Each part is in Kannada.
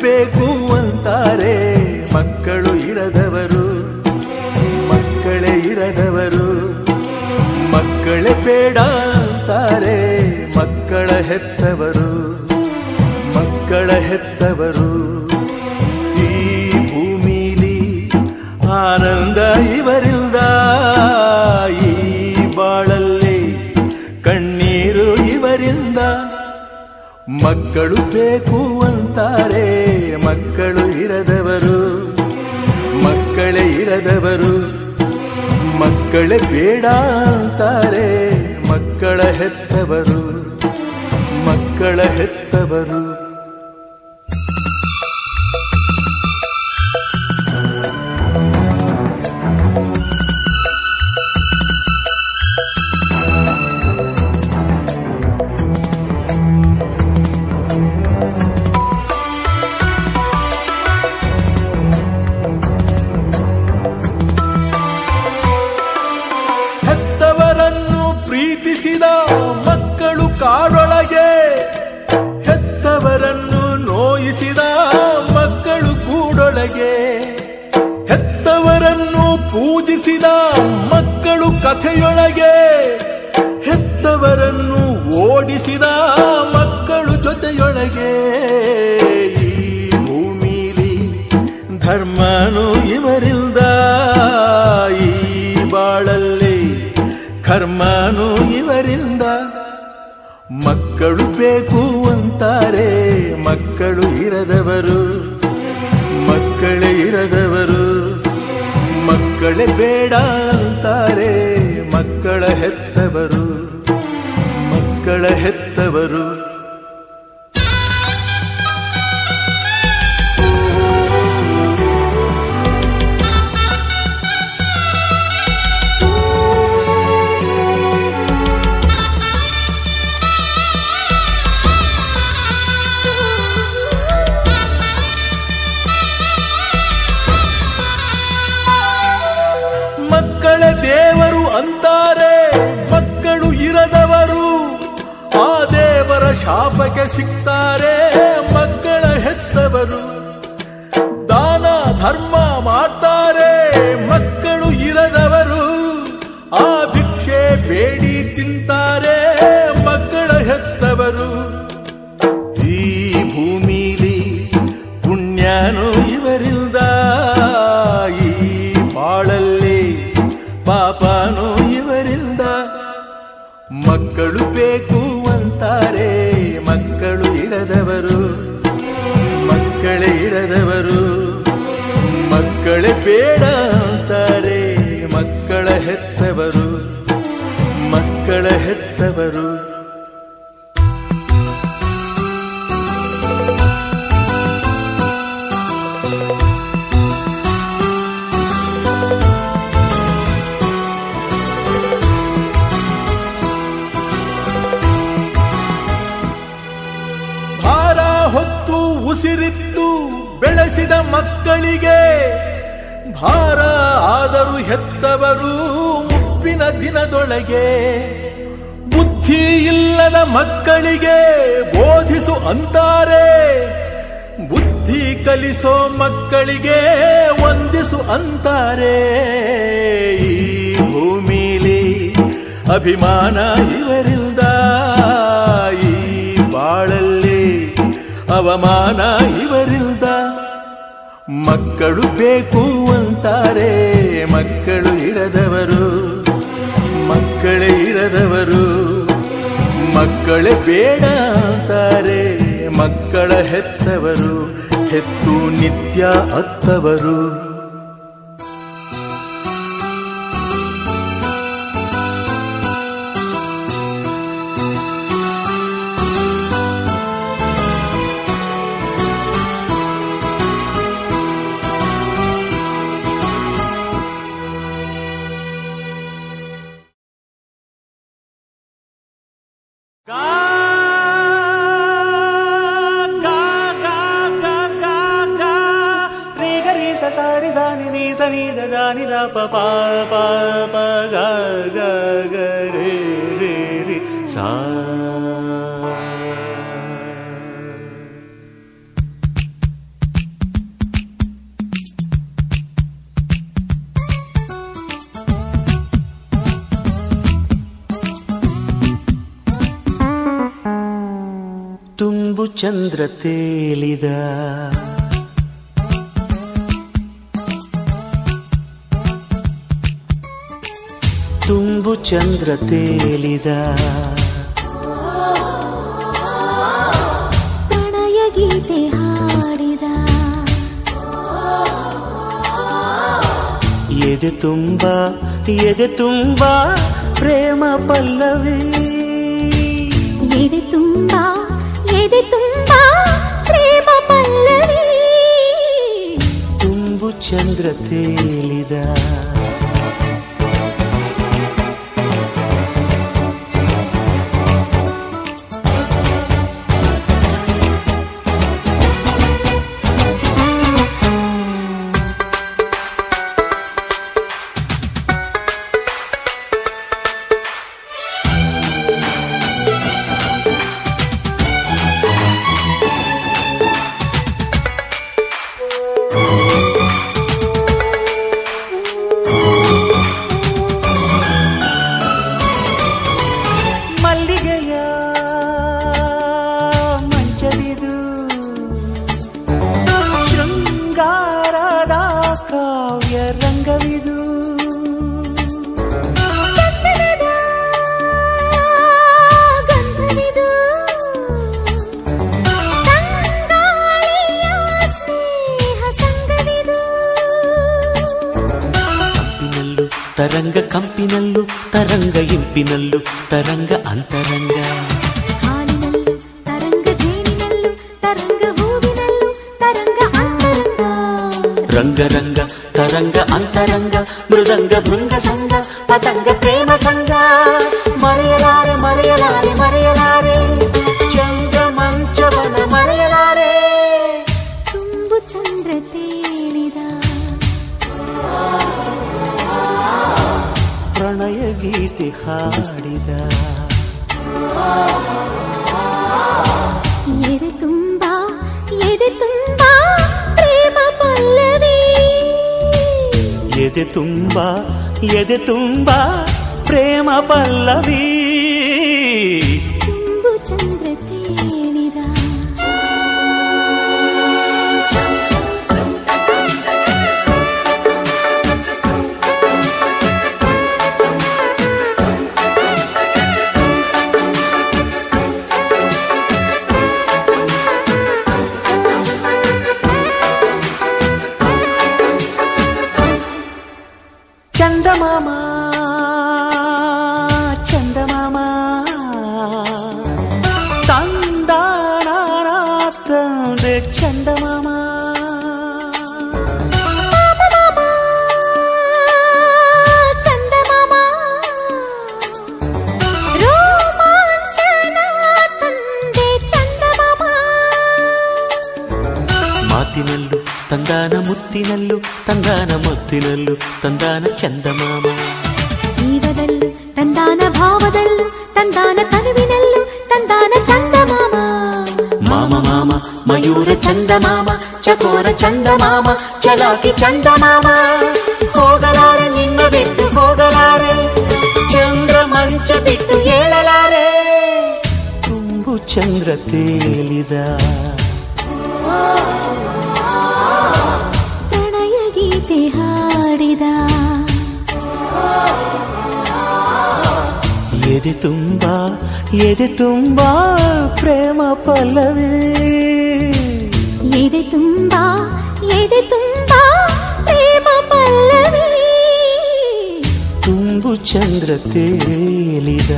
ಬೇಕು ಅಂತಾರೆ ಮಕ್ಕಳು ಇರದವರು ಮಕ್ಕಳೇ ಇರದವರು ಮಕ್ಕಳೇ ಬೇಡ ಅಂತಾರೆ ಮಕ್ಕಳ ಹೆತ್ತವರು ಮಕ್ಕಳ ಹೆತ್ತವರು ಈ ಭೂಮಿಲಿ ಆನಂದ ಇವರಿಂದ ಈ ಬಾಳಲ್ಲಿ ಕಣ್ಣೀರು ಇವರಿಂದ ಮಕ್ಕಳು ಬೇಕು ಅಂತಾರೆ ಮಕ್ಕಳು ಇರದವರು ಮಕ್ಕಳೇ ಇರದವರು ಮಕ್ಕಳೇ ಬೇಡ ಅಂತಾರೆ ಮಕ್ಕಳ ಹೆತ್ತವರು ಮಕ್ಕಳ ಹೆತ್ತವರು ಹೆತ್ತವರನ್ನು ಪ್ರೀತಿಸಿದ ಮಕ್ಕಳು ಕಾಡೊಳಗೆ ಹೆತ್ತವರನ್ನು ನೋಯಿಸಿದ ಮಕ್ಕಳು ಕೂಡೊಳಗೆ ಹೆತ್ತವರನ್ನು ಪೂಜಿಸಿದ ಮಕ್ಕಳು ಕಥೆಯೊಳಗೆ ಹೆತ್ತವರನ್ನು ಓಡಿಸಿದ ಮಕ್ಕಳು ಜೊತೆಯೊಳಗೆ ಈ ಭೂಮಿಲಿ ಧರ್ಮನು ಇವರಿಂದ ಈ ಬಾಳಲ್ಲಿ ಕರ್ಮನು ಇವರಿಂದ ಮಕ್ಕಳು ಬೇಕು ಅಂತಾರೆ ಮಕ್ಕಳು ಇರದವರು ಮಕ್ಕಳೇ ಇರದವರು ಮಕ್ಕಳೇ ಬೇಡ ಅಂತಾರೆ ಮಕ್ಕಳ ಹೆತ್ತವರು ಮಕ್ಕಳ ಹೆತ್ತವರು ಮಕ್ಕಳ ದೇವರು ಅಂತಾರೆ ಮಕ್ಕಳು ಇರದವರು ಆ ದೇವರ ಶಾಪಕ್ಕೆ ಸಿಗ್ತಾರೆ ಮಕ್ಕಳ ಹೆತ್ತವರು ದಾನ ಧರ್ಮ ಮಾಡ್ತಾರೆ ಮಕ್ಕಳು ಇರದವರು ಆ ಭಿಕ್ಷೆ ಬೇಡಿ ತಿಂತಾರೆ ಮಕ್ಕಳ ಹೆತ್ತವರು ಈ ಭೂಮಿಲಿ ಪುಣ್ಯನು ಇವರಿಂದ ಈ ಬಾಳಲ್ಲಿ ಪಾಪನು ಇವರಿಂದ ಮಕ್ಕಳು ಬೇಕು ಅಂತಾರೆ ಮಕ್ಕಳು ಇರದವರು ಮಕ್ಕಳೇ ಇರದವರು ಮಕ್ಕಳೇ ಬೇಡ ಅಂತಾರೆ ಮಕ್ಕಳ ಹೆತ್ತವರು ಮಕ್ಕಳ ಹೆತ್ತವರು ಭಾರ ಹೊತ್ತು ಉಸಿರಿತ್ತು ಬೆಳೆಸಿದ ಮಕ್ಕಳಿಗೆ ಭಾರ ಆದರೂ ಹೆತ್ತವರು ಮುಪ್ಪಿನ ದಿನದೊಳಗೆ ಬುದ್ಧಿ ಇಲ್ಲದ ಮಕ್ಕಳಿಗೆ ಬೋಧಿಸು ಅಂತಾರೆ ಬುದ್ಧಿ ಕಲಿಸೋ ಮಕ್ಕಳಿಗೆ ವಂದಿಸು ಅಂತಾರೆ ಈ ಭೂಮಿಲಿ ಅಭಿಮಾನ ಇವರಿಂದ ಈ ಬಾಳಲ್ಲಿ ಅವಮಾನ ಇವರಿಂದ ಮಕ್ಕಳು ಬೇಕು ಅಂತಾರೆ ಮಕ್ಕಳು ಇರದವರು ಮಕ್ಕಳೇ ಇರದವರು ಮಕ್ಕಳೇ ಬೇಡ ಅಂತಾರೆ ಮಕ್ಕಳ ಹೆತ್ತವರು ಹೆತ್ತು ನಿತ್ಯ ಅತ್ತವರು ಸರಿ ಸಾನಿ ನೀ ಸನಿ ದ ಗ ನಿ ದ ಪ ಪ ಪ ಪ ಗ ಗ ಗ ರೇ ರೇ ರೇ ಸಾ ಚಂದ್ರ ತೇಲಿದ ತುಂಬು ಚಂದ್ರ ತೇಲಿದ ಪ್ರಣಯ ಗೀತೆ ಹಾಡಿದ ಎದೆ ತುಂಬ ಎದೆ ತುಂಬ ಪ್ರೇಮ ಪಲ್ಲವಿ ಎದೆ ತುಂಬಾ ಎದೆ ತುಂಬಾ ಪ್ರೇಮ ಪಲ್ಲವಿ ತುಂಬು ಚಂದ್ರ ತೇಲಿದ ಮಲ್ಲಿಗೆಯ ಮಂಚವಿದು ಶೃಂಗಾರದ ಕಾವ್ಯ ರಂಗವಿದು ಚಂದನದ ಗಂಧವಿದು ತಂಗಾಳಿಯ ಸ್ನೇಹ ಸಂಗವಿದು ಕಂಪಿನಲ್ಲೂ ತರಂಗ ಕಂಪಿನಲ್ಲೂ ತರಂಗ ಇಂಪಿನಲ್ಲೂ ತರಂಗ ಅಂತರಂಗ ಹಾಲಿನಲ್ಲೂ ತರಂಗ ಜೇನಿನಲ್ಲೂ ತರಂಗ ಹೂವಿನಲ್ಲೂ ತರಂಗ ಅಂತರಂಗ ರಂಗ ರಂಗ ತರಂಗ ಅಂತರಂಗ ಮೃದಂಗ ಭೃಂಗ ಸಂಗ ಪತಂಗ ಪ್ರೇಮ ಸಂಗ ಮರೆಯಲಾರೆ ಮರೆಯಲಾರೆ ಮರೆಯಲಾರೆ ಚಂದ್ರ ಮಂಚವನ ಮರೆಯಲಾರೆ ತುಂಬು ಚಂದ್ರ ತೇಲಿದ ಪ್ರಣಯ ಗೀತೆ ಹಾಡಿದ ಎದೆ ತುಂಬಾ ಎದೆ ತುಂಬಾ ಪ್ರೇಮ ಪಲ್ಲವಿ ಎದೆ ತುಂಬ ಎದೆ ತುಂಬ ಪ್ರೇಮ ಪಲ್ಲವಿ ತುಂಬು ಚಂದ್ರ ತೇಲಿದ ಚಂದಮಾಮ ಚಂದಮಾಮ ತಂದಾನ ತಂದೆ ಚಂದಮಾಮ ಚಂದಮಾಮ ರೋಮಾಂಚನ ತಂದೆ ಚಂದಮಾಮ ಮಾತಿನಲ್ಲೂ ತಂದಾನ ಮುತ್ತಿನಲ್ಲೂ ತಂದಾನ ಮುತ್ತಿನಲ್ಲೂ ತಂದಾನ ಚಂದಮಾಮ ಜೀವದಲ್ಲೂ ತಂದಾನ ಭಾವದಲ್ಲೂ ತಂದಾನ ತನುವಿನಲ್ಲೂ ತಂದಾನ ಚಂದಮಾಮ ಮಾಮ ಮಾಮ ಮಯೂರ ಚಂದಮಾಮ ಚಕೋರ ಚಂದಮಾಮ ಚಲಾಕಿ ಚಂದಮಾಮ ಹೋಗಲಾರೆ ನಿನ್ನ ಬಿಟ್ಟು ಹೋಗಲಾರೆ ಚಂದ್ರ ಮಂಚ ಬಿಟ್ಟು ಏಳಲಾರೆ ತುಂಬು ಚಂದ್ರ ತೇಲಿದ ಪ್ರಣಯ ಗೀತೆ ಹಾಡಿದ ಎದೆ ತುಂಬ ಎದೆ ತುಂಬ ಪ್ರೇಮ ಪಲ್ಲವೇ ಎದೆ ತುಂಬಾ ಎದೆ ತುಂಬಾ ಪ್ರೇಮ ಪಲ್ಲವಿ ತುಂಬು ಚಂದ್ರ ತೇಲಿದ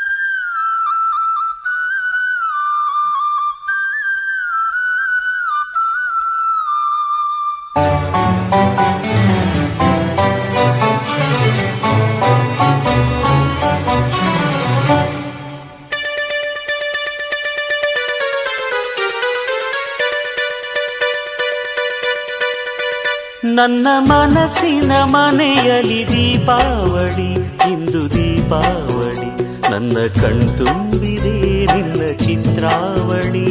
ಿ ನನ್ನ ಮನಸ್ಸಿನ ಮನೆಯಲ್ಲಿ ದೀಪಾವಳಿ ಇಂದು ದೀಪಾವಳಿ ನನ್ನ ಕಣ್ತುಂಬಿದೆ ನಿನ್ನ ಚಿತ್ರಾವಳಿ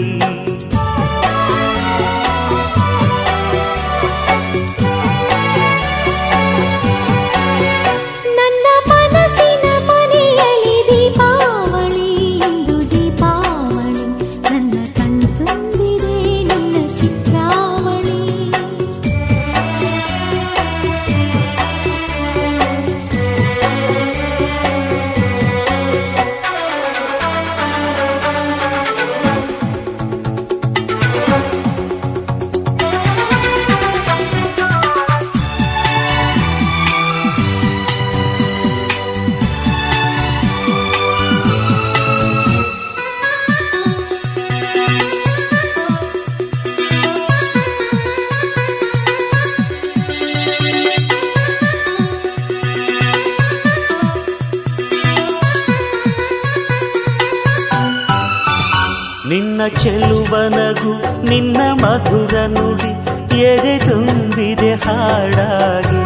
ನನ್ನ ಮನಸ್ಸಿನ ಮನೆಯಲ್ಲಿ ದೀಪಾವಳಿ ಇಂದು ದೀಪಾವಳಿ ನನ್ನ ಕಣ್ತುಂಬಿದೆ ನಿನ್ನ ಚಿತ್ರಾವಳಿ ನಿನ್ನ ಚೆಲುವನಗು ನಿನ್ನ ಮಧುರ ನುಡಿ ಎದೆ ತುಂಬಿದೆ ಹಾಡಾಗಿ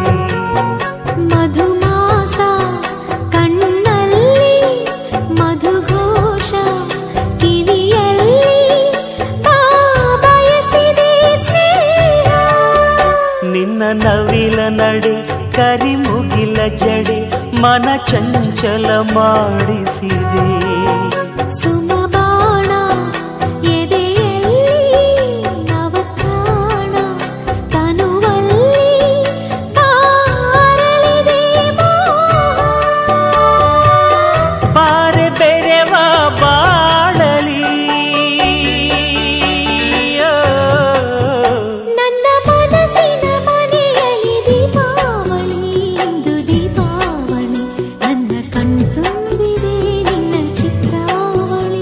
ಮಧುಮಾಸ ಕಣ್ಣಲ್ಲಿ ಮಧುಘೋಷ ಕಿವಿಯಲ್ಲಿ ಬಾ ಬಯಸಿದೆ ಸ್ನೇಹ ನಿನ್ನ ನವಿಲ ನಡೆ ಕರಿಮುಗಿಲ ಜಡೆ ಮನ ಚಂಚಲ ಮಾಡಿಸಿದೆ ಸುಮಬಾಣ ಎದೆಯಲ್ಲಿ ನವತ್ರಾಣ ತನುವಲ್ಲಿ ಬಾರಳಿದೆ ಮೋಹ ಬಾರೆ ಬೆರೆವ ಬಾಳಲಿ ನನ್ನ ಮನಸ್ಸಿನ ಮನೆಯಲ್ಲಿ ದೀಪಾವಳಿ ಇಂದು ದೀಪಾವಳಿ ನನ್ನ ಕಣ್ತುಂಬಿದೆ ನಿನ್ನ ಚಿತ್ರಾವಳಿ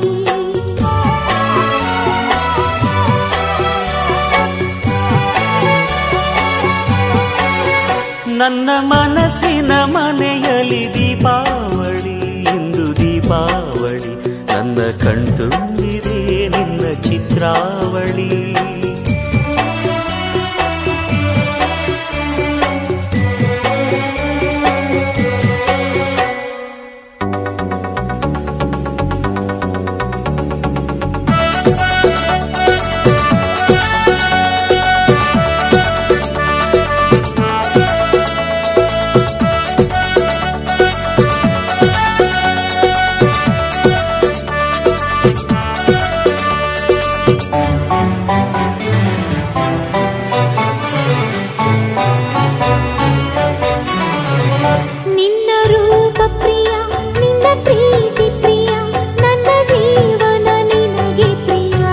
ನನ್ನ ಮನಸ್ಸಿನ ಮನೆಯಲ್ಲಿ ದೀಪಾವಳಿ ಇಂದು ದೀಪಾವಳಿ ನನ್ನ ಕಣ್ತುಂಬಿದೆ ನಿನ್ನ ಚಿತ್ರಾವಳಿ ನಿನ್ನ ರೂಪ ಪ್ರಿಯ ನಿನ್ನ ಪ್ರೀತಿ ಪ್ರಿಯ ನನ್ನ ಜೀವನ ನಿನಗೆ ಪ್ರಿಯ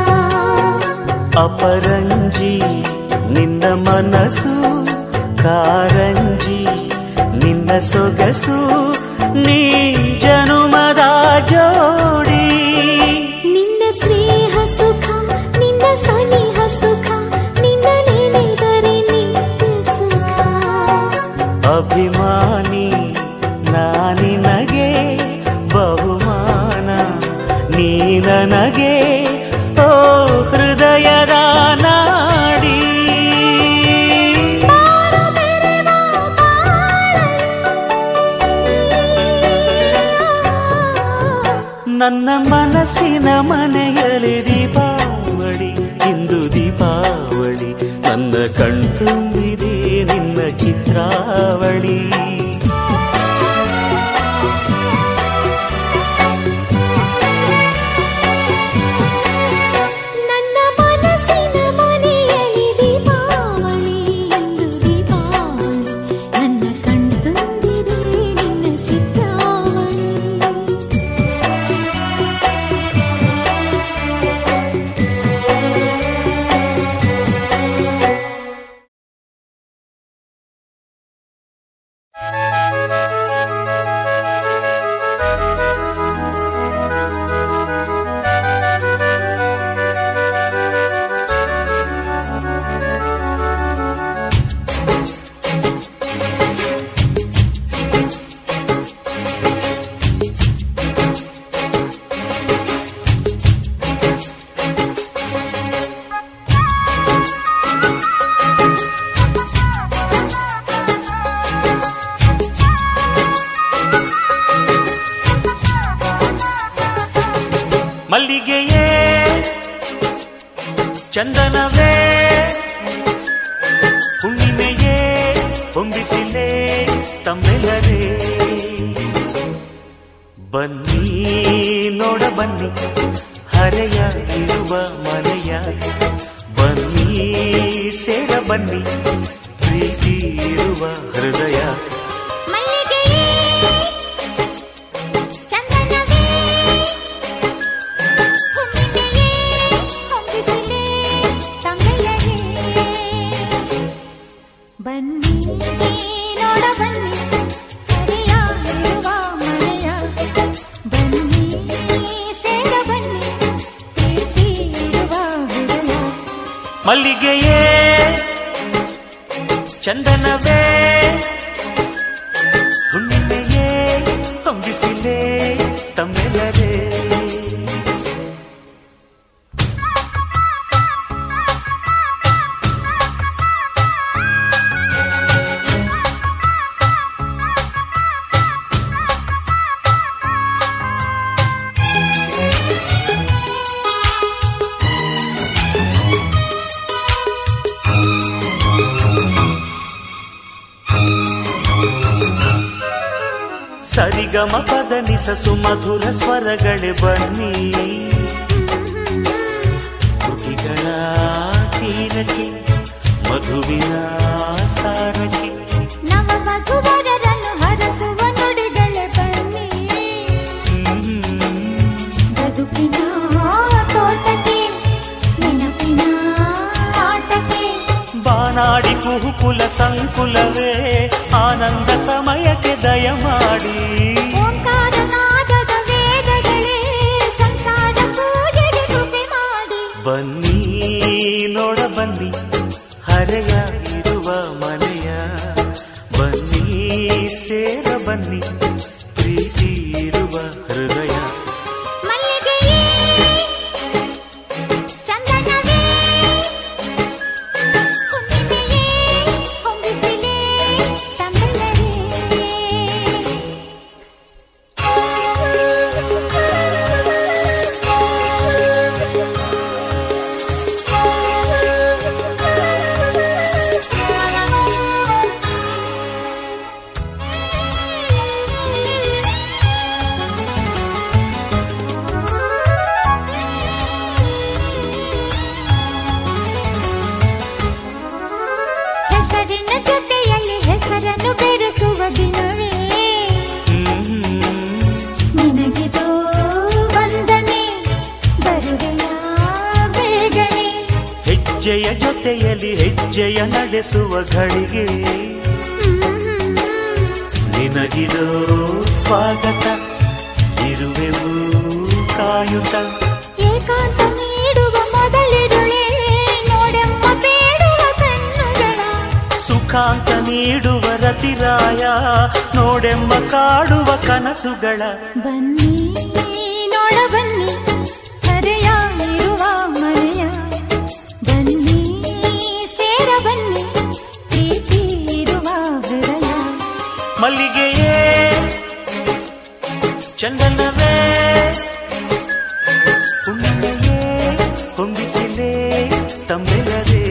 ಅಪರಂಜಿ ನಿನ್ನ ಮನಸ್ಸು ಕಾರಂಜಿ ನಿನ್ನ ಸೊಗಸು ನೀ ಜನುಮದ ಜೋಡಿ ನಿನ್ನ ಸ್ನೇಹ ಸುಖ ನಿನ್ನ ಸನಿಹ ಸುಖ ನಿನ್ನ ನೆನೆದರೆ ನಿತ್ಯ ಸುಖ ಅಭಿಮಾನಿ ನಾನಿನಗೆ ಬಹುಮಾನ ನೀ ನನಗೆ ಓ ಹೃದಯದ ನಾಡಿ ನನ್ನ ಮನಸ್ಸಿನ ಮನೆಯಲ್ಲಿ ದೀಪಾವಳಿ ಇಂದು ದೀಪಾವಳಿ ನನ್ನ ಕಣ್ತುಂಬಿದೆ ನಿನ್ನ ಚಿತ್ರಾವಳಿ ಚಂದನವೇ ಹುಣ್ಣಿಮೆಯೇ ಹೊಂದಿಸಿಲೇ ತಮ್ಮೆಲ್ಲರೇ ಬನ್ನಿ ನೋಡ ಬನ್ನಿ ಹರೆಯ ಇರುವ ಮನೆಯ ಬನ್ನಿ ಸೇರ ಬನ್ನಿ ಪ್ರೀತಿ ಇರುವ ಹೃದಯ ಮಲ್ಲಿಗೆಯೇ ಚಂದನವೇ ಹುಣ್ಣಿಮೆಯೇ ಹೊಂದಿಸಿಲೇ ತಮ್ಮೆಲ್ಲರೇ ಬನ್ನಿ ನೋಡ ಬನ್ನಿ ಹರೆಯ ಇರುವ ಮನೆಯ ಬನ್ನಿ ಸೇರ ಬನ್ನಿ ಪ್ರೀತಿ ಇರುವ ಹೃದಯ ಮಲ್ಲಿಗೆಯೇ ಚಂದನವೇ ಹುಣ್ಣಿಮೆಯೇ ಹೊಂದಿಸಿಲೇ ತಮ್ಮೆಲ್ಲರೇ ಸರಿಗಮ ಪದ ನಿಸ ಸುಮಧುರ ಸ್ವರಗಳೇ ಬನ್ನಿ ತುಟಿಗಳ ತೀರಕ್ಕೆ ಮಧುವಿನ ಸಾರಕ್ಕೆ ನವ ಮಧುವರರನ್ನು ಹರಸುವ ನುಡಿಗಳೇ ಬನ್ನಿ ಬದುಕಿನ ತೋಟಕ್ಕೆ ನೆನಪಿನ ಆಟಕ್ಕೆ ಬಾನಾಡಿ ಕುಹುಕುಲ ಸಂಕುಲವೇ ಆನಂದ ಸಮಯಕ್ಕೆ ದಯಮಾಡಿ ಓಂಕಾರನಾದದ ವೇದಗಳೇ ಸಂಸಾರ ಪೂಜೆಗೆ ಕೃಪೆ ಮಾಡಿ ಬನ್ನಿ ನೋಡ ಬನ್ನಿ ಹರೆಯ ಇರುವ ಮನೆಯ ಬನ್ನಿ ಸೇರ ಬನ್ನಿ ಪ್ರೀತಿ ಇರುವ ಹೃದಯ ಮಲ್ಲಿಗೆಯೇ ಚಂದನವೇ ಹುಣ್ಣಿಮೆಯೇ ಹೊಂದಿಸಿಲೇ ತಮ್ಮೆಲ್ಲರೇ ಹೆಸರಿನ ಜೊತೆಯಲ್ಲಿ ಹೆಸರನ್ನು ಬೆರೆಸುವ ದಿನವೇ ನಿನಗಿದೋ ವಂದನೆ ಬರುವೆಯ ಬೇಗನೆ ಹೆಜ್ಜೆಯ ಜೊತೆಯಲ್ಲಿ ಹೆಜ್ಜೆಯ ನಡೆಸುವ ಘಳಿಗೆ ನಿನಗಿದೋ ಸ್ವಾಗತ ಇರುವೆವು ಕಾಯುತ್ತ ಏಕಾಂತ ನೀಡುವ ಮೊದಲಿರುಳೆ ನೋಡೆಮ್ಮ ಬೇಡುವ ಕಣ್ಣುಗಳ ಸುಖಾಂತ ನೀಡುವ ರತಿರಾಯ ನೋಡೆಂಬ ಕಾಡುವ ಕನಸುಗಳ ಬನ್ನಿ ನೋಡ ಬನ್ನಿ ಹರೆಯ ಇರುವ ಮನೆಯ ಬನ್ನಿ ಸೇರ ಬನ್ನಿ ಪ್ರೀತಿ ಇರುವ ಹೃದಯ ಮಲ್ಲಿಗೆಯೇ ಚಂದನವೇ ಹುಣ್ಣಿಮೆಯೇ ಹೊಂದಿಸಿಲೇ ತಮ್ಮೆಲ್ಲರೇ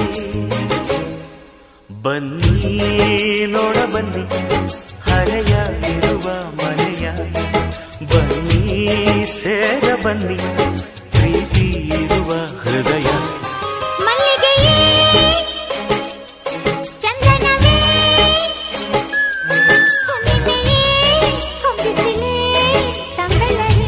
ಬನ್ನಿ ನೋಡ ಬನ್ನಿ ಹರೆಯ ಇರುವ ಮನೆಯ ಬನ್ನಿ ಸೇರ ಬನ್ನಿ ಪ್ರೀತಿ ಇರುವ ಹೃದಯ ಮಲ್ಲಿಗೆಯೇ ಚಂದನವೇ ಹುಣ್ಣಿಮೆಯೇ ಹೊಂದಿಸಿಲೇ ತಮ್ಮೆಲ್ಲರೇ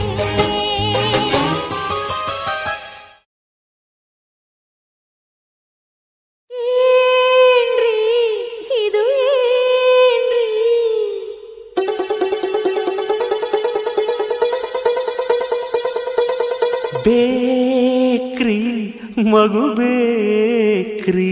ಏನ್ರಿ ಇದು ಏನ್ರಿ ಬೇಕ್ರಿ ಮಗು ಬೇಕ್ರಿ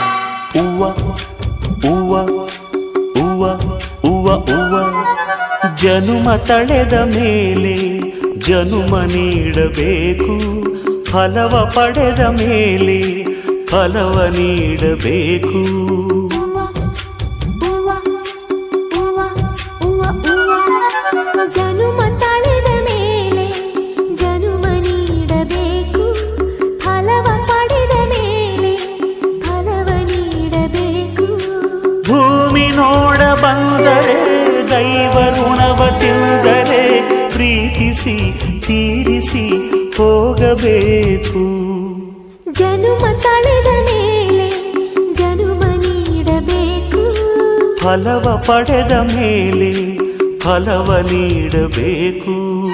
ಹೂವ ಹೂವ ಹೂವ ಹೂವ ಹೂವ ಜನುಮ ತಳೆದ ಮೇಲೆ ಜನುಮ ನೀಡಬೇಕು ಫಲವ ಪಡೆದ ಮೇಲೆ ಫಲವ ನೀಡಬೇಕು ಉವ್ವ, ಉವ್ವ, ಉವ್ವ, ಉವ್ವ, ಉವ್ವ. ಜನುಮ ತಳೆದ ಮೇಲೆ ಜನುಮ ನೀಡಬೇಕು ಫಲವ ಪಡೆದ ಮೇಲೆ ಫಲವ ನೀಡಬೇಕು ಭೂಮಿ ನೋಡ ಬಂದರೆ ದೈವ ಋಣವ ತಿಂದರೆ ಪ್ರೀತಿಸಿ ತೀರಿಸಿ ಹೋಗಬೇಕು ಜನುಮ ತಳೆದ ಮೇಲೆ ಜನುಮ ನೀಡಬೇಕು ಫಲವ ಪಡೆದ ಮೇಲೆ ಫಲವ ನೀಡಬೇಕು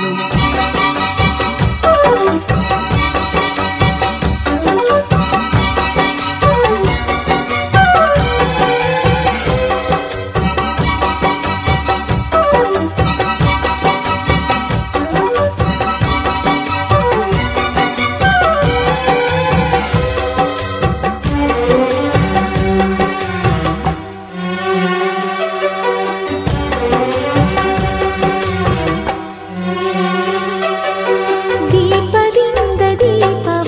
ದೀಪದಿಂದ ದೀಪವ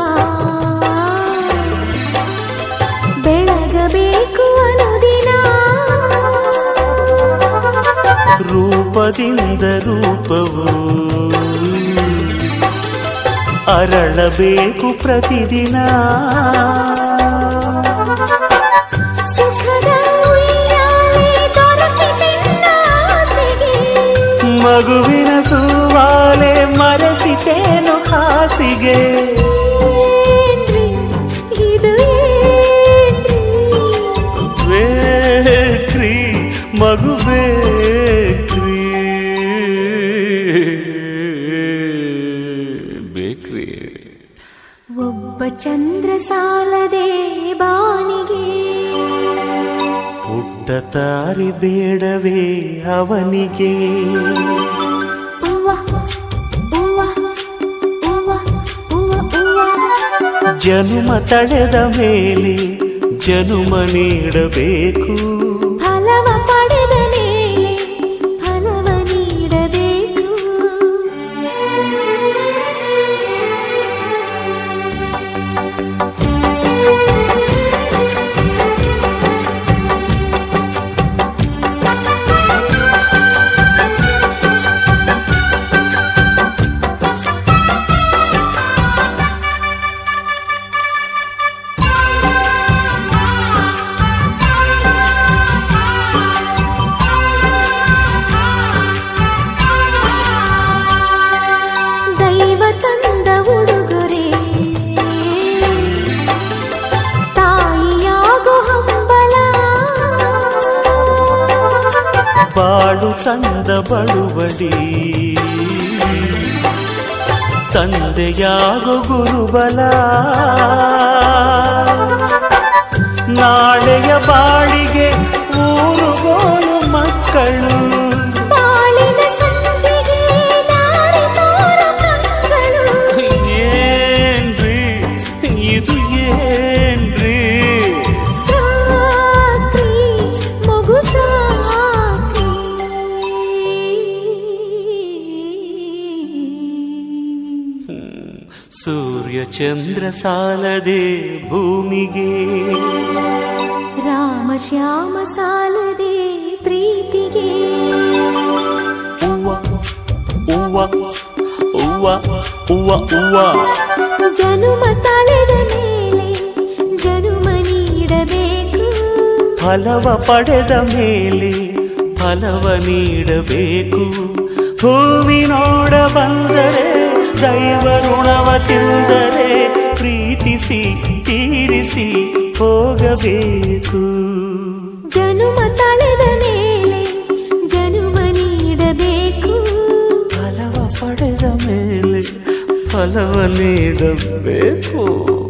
ಬೆಳಗಬೇಕು ಅನುದಿನ ರೂಪದಿಂದ ರೂಪವು ಅರಳಬೇಕು ಪ್ರತಿದಿನ ಸುಖದ ಉಯ್ಯಾಲೆ ದೊರಕಿದೆನ್ನ ಆಸೆಗೆ ಮಗುವಿನ ಸುವಾಲೆ ಮರೆಸಿತೇನು ಹಾಸಿಗೆ ಏನ್ರಿ ಇದು ಏನ್ರಿ ಬೇಕ್ರಿ ಮಗು ಬೇಕ್ರಿ ಬೇಕ್ರಿ ಒಬ್ಬ ಚಂದ್ರ ಸಾಲದೆ ಬಾನಿಗೆ ಪುಟ್ಟ ತಾರಿ ಬೇಡವೇ ಅವನಿಗೆ ಉವ್ವ, ಉವ್ವ, ಉವ್ವ, ಉವ್ವ, ಉವ್ವ. ಜನುಮ ತಳೆದ ಮೇಲೆ ಜನುಮ ನೀಡಬೇಕು ಫಲವ ಪಡೆದ ಮೇಲೆ ಫಲವ ನೀಡಬೇಕು ದೈವ ತಂದ ಉಡುಗೊರೆ ತಾಯಿಯಾಗೋ ಹಂಬಲ ಬಾಳು ತಂದ ಬಳುವಡಿ ತಂದೆಯಾಗೋ ಗುರುಬಲ ನಾಳೆಯ ಬಾಳಿಗೆ ಊರುಗೋಲು ಮಕ್ಕಳು ಬಾಳಿನ ಸಂಜೆಗೆ ದಾರಿ ತೋರೋ ಕಂಗಳು ಏನ್ರಿ ಇದು ಏನ್ರಿ ಸಾಕ್ರಿ ಮಗು ಸಾಕ್ರಿ ಸೂರ್ಯ ಚಂದ್ರ ಸಾಲದೆ ಭೂಮಿಗೆ ರಾಮ ಶ್ಯಾಮ ಸಾಲದೆ ಪ್ರೀತಿಗೆ ಹೂವ ಹೂವ ಹೂವ ಹೂವ ಹೂವ ಜನುಮ ತಳೆದ ಮೇಲೆ ಜನುಮ ನೀಡಬೇಕು ಫಲವ ಪಡೆದ ಮೇಲೆ ಫಲವ ನೀಡಬೇಕು ಭೂಮಿ ನೋಡ ಬಂದರೆ ದೈವ ಋಣವ ತಿಂದರೆ ಪ್ರೀತಿಸಿ ತೀರಿಸಿ ಹೋಗಬೇಕು ಜನುಮ ತಳೆದ ಮೇಲೆ ಜನುಮ ನೀಡಬೇಕು ಫಲವ ಪಡೆದ ಮೇಲೆ ಫಲವ ನೀಡಬೇಕು